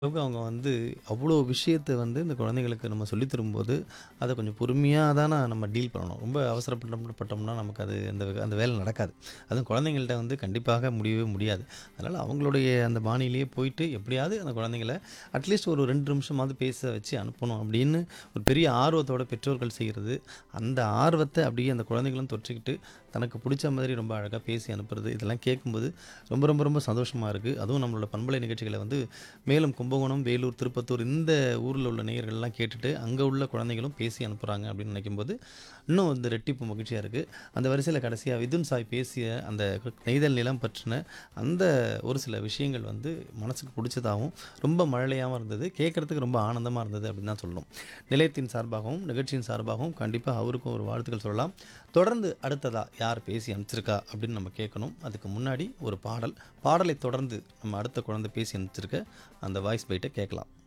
அளவுக்கு அவங்க வந்து அவ்வளோ விஷயத்த வந்து இந்த குழந்தைங்களுக்கு நம்ம சொல்லித் தரும்போது, அத கொஞ்சம் பொறுமையா தான நம்ம டீல் பண்ணணும். ரொம்ப அவசரப்பட்டோம் பட்டோம்னா நமக்கு அது அந்த அந்த வேலை நடக்காது. அதுவும் குழந்தைங்கள்ட்ட வந்து கண்டிப்பாக முடியவே முடியாது. அதனால அவங்களுடைய அந்த பாணியிலேயே போயிட்டு எப்படியாவது அந்த குழந்தைங்கள அட்லீஸ்ட் ஒரு 2 நிமிஷமாவது பேச வச்சு அனுப்பணும் அப்படின்னு ஒரு பெரிய ஆர்வத்தோட பெற்றோர்கள் செய்றது, அந்த ஆர்வத்த அப்படியே அந்த குழந்தைகளும் தொற்றிக்கிட்டு, தனக்கு புடிச்ச மாதிரி ரொம்ப அழகா பேசி அனுப்புறது, இதெல்லாம் கேட்கும்போது ரொம்ப ரொம்ப ரொம்ப சந்தோஷமா இருக்கு. அதுவும் நம்மளோட பண்பலை நிகழ்ச்சிகள வந்து மேலும் கும்பகோணம், வேலூர், திருப்பத்தூர் இந்த ஊர்ல உள்ள நேயர்கள்லாம் கேட்டுட்டு, அங்க உள்ள குழந்தைகளும் பேசி அனுப்புறாங்க அப்படின்னு நினைக்கும்போது, இன்னும் வந்து ரெட்டிப்பு மகிழ்ச்சியா இருக்கு. அந்த வரிசையில கடைசியா விதுன் சாய் பேசிய அந்த நெய்தல் நிலம் பற்றின அந்த ஒரு சில விஷயங்கள் வந்து மனசுக்கு புடிச்சதாவும், ரொம்ப மழலையாவும் இருந்தது. கேட்கறதுக்கு ரொம்ப ஆனந்தமா இருந்தது அப்படின்னு தான் சொல்லணும். நிலையத்தின் சார்பாகவும், நிகழ்ச்சியின் சார்பாகவும் கண்டிப்பா அவருக்கும் ஒரு வாழ்த்துக்கள் சொல்லலாம். தொடர்ந்து அடுத்ததா யார் பேசி அனுப்பிச்சிருக்கா அப்படின்னு நம்ம கேட்கணும். அதுக்கு முன்னாடி ஒரு பாடல். பாடலைத் தொடர்ந்து நம்ம அடுத்த குழந்தை பேசி அனுப்பிச்சிருக்க அந்த வாய்ஸ் பைட்ட கேட்கலாம்.